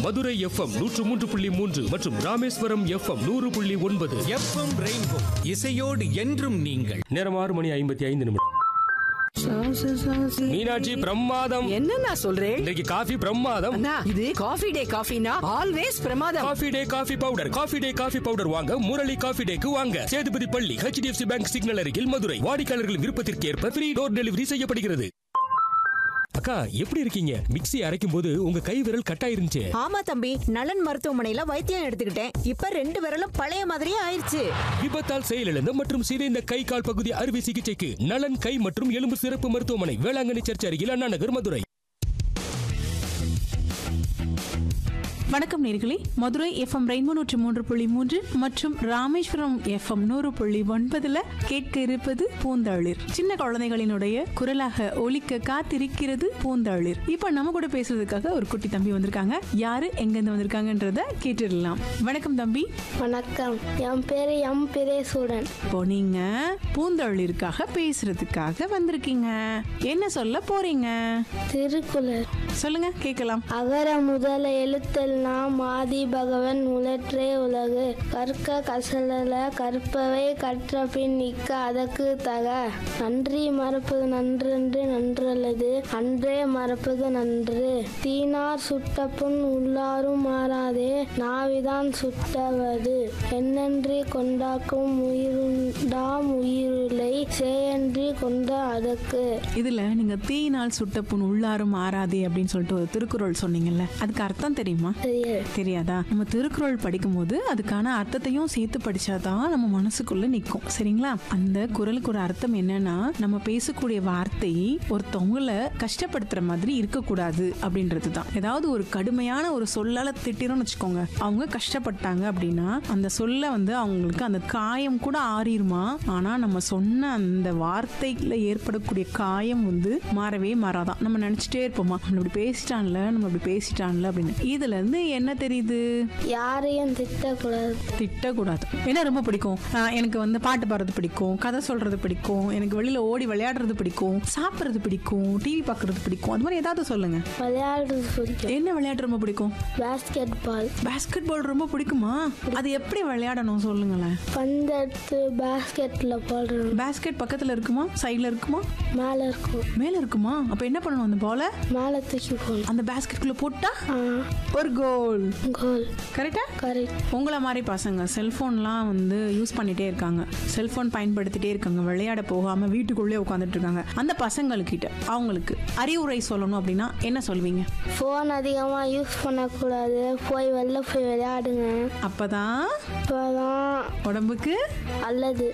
Madurai FM நூற்று மூன்று புள்ளி மூன்று மற்றும் ராமேஸ்வரம் எஃப்எம் நூறு புள்ளி ஒன்பது எஃப்எம் ரெயின்போ இசையோடு என்றும் நீங்கள் நேரம் ஆறு மணி ஐம்பத்தி ஐந்து நிமிடம் மீனாட்சி பிரமாதம் என்ன நான் சொல்றேன் இன்றைக்கு காஃபி பிரமாதம் அண்ணா இது காஃபி டே காஃபினா ஆல்வேஸ் பிரமாதம் coffee day coffee powder coffee day coffee powder வாங்க முரளி காஃபி டேக்கு வாங்க சேதுபதி பள்ளி ஹெச்டிஎஃப்சி பேங்க் சிக்னல் அருகில் மதுரை வாடிக்கையாளர்களின் விருப்பத்திற்கு ஏற்ப ஃப்ரீ டோர் டெலிவரி செய்யப்படுகிறது அக்கா எப்படி இருக்கீங்க மிக்ஸி அரைக்கும் போது உங்க கை விரல் கட்டாயிருந்துச்சு ஆமா தம்பி நலன் மருத்துவமனையில வைத்தியம் எடுத்துக்கிட்டேன் இப்ப ரெண்டு விரலும் பழைய மாதிரியே ஆயிருச்சு விபத்தால் செயலிழந்த மற்றும் சிதைந்த கை கால் பகுதி அறுவை சிகிச்சைக்கு நலன் கை மற்றும் எலும்பு சிறப்பு மருத்துவமனை வேளாங்கண்ணி சர்ச் அருகில் அண்ணா நகர் மதுரை வணக்கம் நேர்களே மதுரை எஃப்எம் ரெயின்போ நூற்றி மூன்று புள்ளி மூன்று மற்றும் ராமேஸ்வரம் எஃப்எம் நூறு புள்ளி ஒன்பதுல கேட்க இருப்பது பூந்தளிர் சின்ன குழந்தைகளினுடைய குரலாக ஒலிக்க காத்திருக்கிறது பூந்தளிர் இப்ப நம்ம கூட பேசுறதுக்காக ஒரு குட்டி தம்பி வந்திருக்காங்க யாரு எங்க இருந்து வந்திருக்காங்கன்றத கேட்டுடலாம் வணக்கம் தம்பி வணக்கம் என் பேர் எம் பிரேசூடன் இப்போ நீங்க பூந்தளிருக்காக பேசுறதுக்காக வந்திருக்கீங்க என்ன சொல்ல போறீங்க திருக்குறள் சொல்லுங்க கேட்கலாம் அகர முதல எழுத்தெல்லாம் ஆதி பகவன் முதற்றே உலகு கற்க கசலல கற்பவை கற்ற பின் நிற்க அதற்கு தக நன்றி மறப்பது நன்றென்று நன்றல்லது அன்றே மறப்பது நன்று தீனார் சுட்ட புண் உள்ளாரும் மாறாதே நாவிதான் சுட்டவது என்னன்றி கொண்டாக்கும் உயிருண்டாம் உயிருளை சேயன்றி கொண்ட அதற்கு இதுல நீங்க தீயினால் சுட்ட புண் உள்ளாரும் ஆறாதே அப்படின்னு சொல்லிட்டு ஒரு திருக்குறள் சொன்னீங்கல்ல அதுக்கு அர்த்தம் தெரியுமா தெரியாது தெரியாதா நம்ம திருக்குறள் படிக்கும்போது அதுக்கான அர்த்தத்தையும் சேர்த்து படிச்சாதான் நம்ம மனசுக்குள்ள நிற்கும் சரிங்களா அந்த குறளுக்கு ஒரு அர்த்தம் என்னன்னா நம்ம பேசக்கூடிய வார்த்தை ஒருத்தவங்கள கஷ்டப்படுத்துற மாதிரி இருக்கக்கூடாது அப்படின்றது தான் ஏதாவது ஒரு கடுமையான ஒரு சொல்லால திட்டிரோம்னு வச்சுக்கோங்க அவங்க கஷ்டப்பட்டாங்க அப்படின்னா அந்த சொல்ல வந்து அவங்களுக்கு அந்த காயம் கூட ஆறிருமா ஆனா நம்ம சொன்ன அந்த வார்த்தையில ஏற்படக்கூடிய காயம் வந்து மாறவே மாறாதான் நம்ம நினைச்சிட்டே இருப்போமா நம்ம இப்படி பேசிட்டான்ல நம்ம இப்படி பேசிட்டான்ல அப்படின்னு இதுல இருந்து என்ன தெரியுது யாரையும் திட்டக்கூடாது திட்டக்கூடாது என்ன ரொம்ப பிடிக்கும் ஆஹ் எனக்கு வந்து பாட்டு பாடுறது பிடிக்கும் கதை சொல்றது பிடிக்கும் எனக்கு வெளியில ஓடி விளையாடுறது பிடிக்கும் சாப்பிடுறது பிடிக்கும் டிவி பார்க்கறது பிடிக்கும் அது மாதிரி ஏதாவது சொல்லுங்க விளையாடுறது பிடிக்கும் என்ன விளையாட்டு ரொம்ப பிடிக்கும் பேஸ்கெட் பால் பாஸ்கெட் பால் ரொம்ப பிடிக்குமா அது எப்படி விளையாடணும் சொல்லுங்களேன் பந்தெடுத்து பேஸ்கெட்ல போடுறோம் பாஸ்கெட் பக்கத்துல இருக்குமா சைடுல இருக்குமா மேலே இருக்கும் மேல இருக்குமா அப்ப என்ன பண்ணணும் அந்த பால மேலே தூக்கி போகணும் அந்த பாஸ்கெட்குள்ள போட்டா ஆ ஒரு கோல் கோல் கரெக்டா கரெக்ட் உங்களை மாதிரி பசங்க செல்ஃபோன்லாம் வந்து யூஸ் பண்ணிட்டே இருக்காங்க செல்ஃபோன் பயன்படுத்திட்டே இருக்காங்க விளையாட போகாம வீட்டுக்குள்ளே உட்காந்துட்டு இருக்காங்க அந்த பசங்களுக்கிட்ட அவங்களுக்கு அறிவுரை சொல்லணும் அப்படின்னா என்ன சொல்வீங்க ஃபோன் அதிகமாக யூஸ் பண்ணக்கூடாது போய் வெளில போய் விளையாடுங்க அப்பதான் இப்போதான் உடம்புக்கு அல்லது